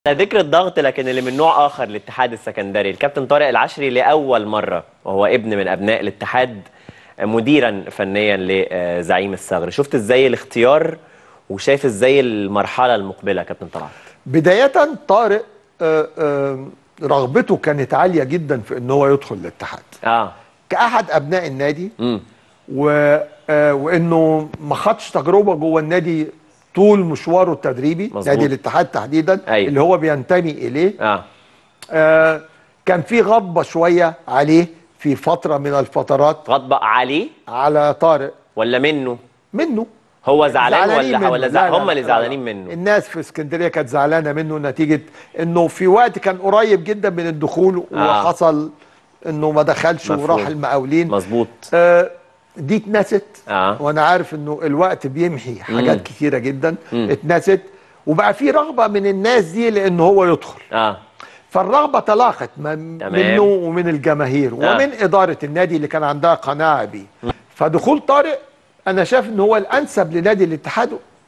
على ذكر الضغط لكن اللي من نوع اخر الاتحاد السكندري الكابتن طارق العشري لاول مره وهو ابن من ابناء الاتحاد مديرا فنيا لزعيم الصغر شفت ازاي الاختيار وشايف ازاي المرحله المقبله كابتن طلعت بداية طارق آه، آه، رغبته كانت عالية جدا في ان هو يدخل الاتحاد اه كأحد أبناء النادي امم و آه، وانه ما خدش تجربة جوه النادي طول مشواره التدريبي مظبوط. نادي الاتحاد تحديدا أيوة. اللي هو بينتمي إليه اه آه، كان في غضبة شوية عليه في فترة من الفترات غضب عليه على طارق ولا منه منه هو زعلان زعلانين ولا منه. ولا لا، زع... لا، هم اللي لا، زعلانين لا. منه الناس في اسكندريه كانت زعلانه منه نتيجه انه في وقت كان قريب جدا من الدخول آه. وحصل انه ما دخلش مفهوم. وراح المقاولين مظبوط آه دي اتنست اه وانا عارف انه الوقت بيمحي حاجات مم. كتيره جدا مم. اتنست وبقى في رغبه من الناس دي لان هو يدخل اه فالرغبه تلاقت من تمام. منه ومن الجماهير آه. ومن اداره النادي اللي كان عندها قناعه بيه فدخول طارق انا شايف ان هو الانسب لنادي الاتحاد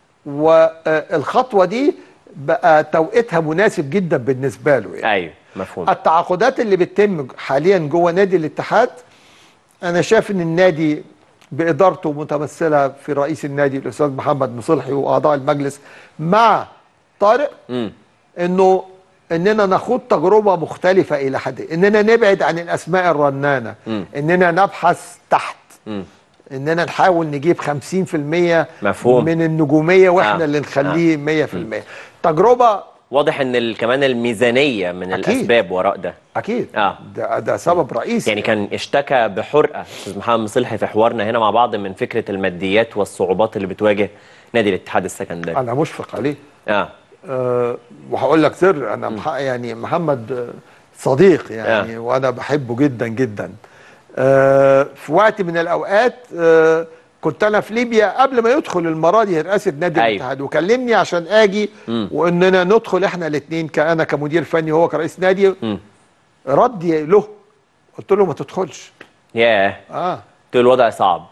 والخطوه دي بقى توقيتها مناسب جدا بالنسبه له يعني. ايوه مفهوم التعاقدات اللي بتتم حاليا جوه نادي الاتحاد انا شايف ان النادي بادارته متمثله في رئيس النادي الاستاذ محمد مصلحي واعضاء المجلس مع طارق امم انه اننا نخوض تجربه مختلفه الى حد اننا نبعد عن الاسماء الرنانه مم. اننا نبحث تحت امم اننا نحاول نجيب 50% مفهوم. من النجوميه واحنا آه. اللي نخليه 100% تجربه واضح ان ال- كمان الميزانيه من أكيد. الاسباب وراء ده اكيد آه. ده, ده سبب رئيسي يعني كان اشتكى بحرقه استاذ محمد مصلحي في حوارنا هنا مع بعض من فكره الماديات والصعوبات اللي بتواجه نادي الاتحاد السكندري انا مشفق عليه اه أه وهقول لك سر انا مح... يعني محمد آه، صديق يعني آه. وانا بحبه جدا جدا أه في وقت من الاوقات أه كنت انا في ليبيا قبل ما يدخل المره دي رئاسه نادي أيوة. الاتحاد وكلمني عشان اجي مم. واننا ندخل احنا الاثنين كانا كمدير فني وهو كرئيس نادي امم ردي له قلت له ما تدخلش ياه اه قلت له الوضع صعب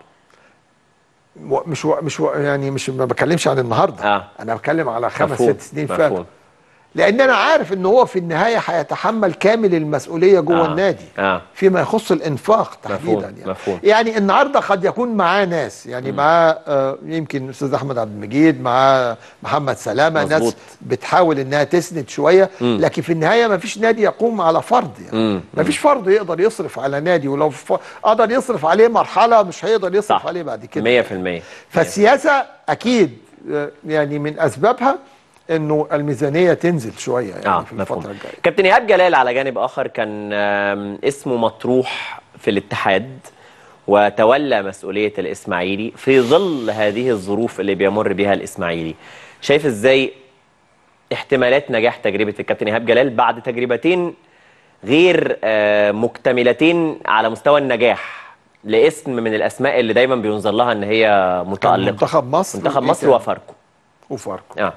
و- مش و... مش و... يعني مش ما بتكلمش عن النهارده آه. انا بتكلم على خمس مفهوم. ست سنين مفهوم. فاتوا لان انا عارف ان هو في النهايه هيتحمل كامل المسؤوليه جوه آه. النادي اه فيما يخص الانفاق مفهوم. تحديدا يعني مفهوم. يعني النهارده قد يكون معاه ناس يعني معاه آه يمكن الاستاذ احمد عبد المجيد معاه محمد سلامه مظبوط. ناس بتحاول انها تسند شويه مم. لكن في النهايه ما فيش نادي يقوم على فرد يعني مم. ما فيش فرد يقدر يصرف على نادي ولو ف... قدر يصرف عليه مرحله مش هيقدر يصرف صح عليه بعد كده 100% فالسياسه اكيد آه، يعني من اسبابها انه الميزانيه تنزل شويه يعني اه في مفهوم الفتره الجايه كابتن ايهاب جلال على جانب اخر كان آم، اسمه مطروح في الاتحاد وتولى مسؤوليه الاسماعيلي في ظل هذه الظروف اللي بيمر بها الاسماعيلي شايف ازاي احتمالات نجاح تجربه الكابتن ايهاب جلال بعد تجربتين غير آه، مكتملتين على مستوى النجاح لاسم من الاسماء اللي دايما بينظر لها ان هي كان متالقه منتخب مصر منتخب وإيه مصر تاني؟ وفاركو وفاركو اه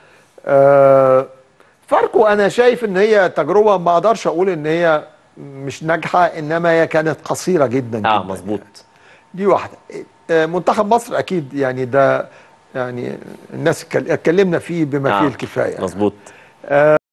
آه فاركو انا شايف ان هي تجربه ما اقدرش اقول ان هي مش ناجحه انما هي كانت قصيره جدا اه جدا مظبوط دي واحده آه منتخب مصر اكيد يعني ده يعني الناس اتكل- اتكلمنا فيه بما آه، فيه الكفايه مظبوط